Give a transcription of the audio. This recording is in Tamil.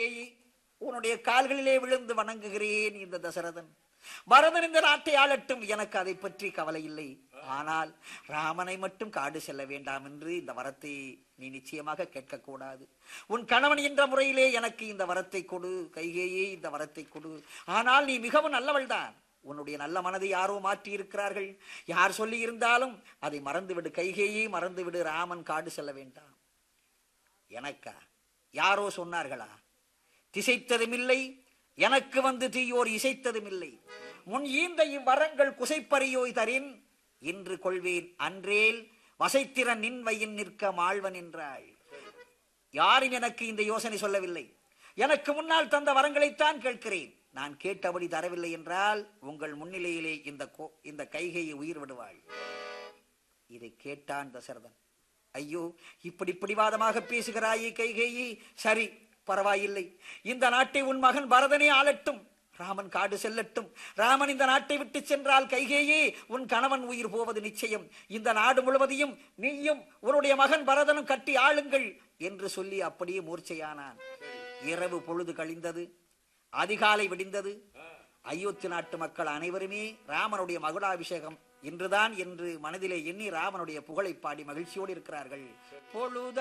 கைகேயி உன்னுடைய கால்களிலே விழுந்து வணங்குகிறேன் இந்த தசரதன் பரதன் இந்த நாட்டை ஆளட்டும் எனக்கு அதை பற்றி கவலை இல்லை ஆனால் ராமனை மட்டும் காடு செல்ல வேண்டாம் என்று இந்த வரத்தை நீ நிச்சயமாக கேட்கக்கூடாது உன் கணவன் என்ற முறையிலே எனக்கு இந்த வரத்தை கொடு கைகேயே இந்த வரத்தை கொடு ஆனால் நீ மிகவும் நல்லவள்தான் உன்னுடைய நல்ல மனதை யாரோ மாற்றி இருக்கிறார்கள் யார் சொல்லி இருந்தாலும் அதை மறந்துவிடு கைகேயே மறந்துவிடு ராமன் காடு செல்ல வேண்டாம் எனக்கா யாரோ சொன்னார்களா திசைத்ததுமில்லை எனக்கு வந்து தீயோர் இசைத்ததுமில்லை முன் ஈந்த இவ்வரங்கள் குசைப்பறியோய் தரின் இன்று கொள்வேன் அன்றேல் வசைத்திறன் நின் வையின் நிற்க மாழ்வன் என்றாள் யாரும் எனக்கு இந்த யோசனை சொல்லவில்லை எனக்கு முன்னால் தந்த வரங்களைத்தான் கேட்கிறேன் நான் கேட்டபடி தரவில்லை என்றால் உங்கள் முன்னிலையிலே இந்த கோ- இந்த கைகையை உயிர் விடுவாள் இதை கேட்டான் தசரதன் ஐயோ இப்படி பிடிவாதமாக பேசுகிறாயே கைகேயி சரி பரவாயில்லை இந்த நாட்டை உன் மகன் பரதனே ஆளட்டும் ராமன் காடு செல்லட்டும் ராமன் இந்த நாட்டை விட்டு சென்றால் கைகேயே உன் கணவன் உயிர் போவது நிச்சயம் இந்த நாடு முழுவதையும் நீயும் உன்னுடைய மகன் பரதனும் கட்டி ஆளுங்கள் என்று சொல்லி அப்படியே மூர்ச்சையானான் இரவு பொழுது கழிந்தது அதிகாலை விடிந்தது அயோத்தி நாட்டு மக்கள் அனைவருமே ராமனுடைய மகுடாபிஷேகம் இன்றுதான் என்று மனதிலே எண்ணி ராமனுடைய புகழை பாடி மகிழ்ச்சியோடு இருக்கிறார்கள் பொழுது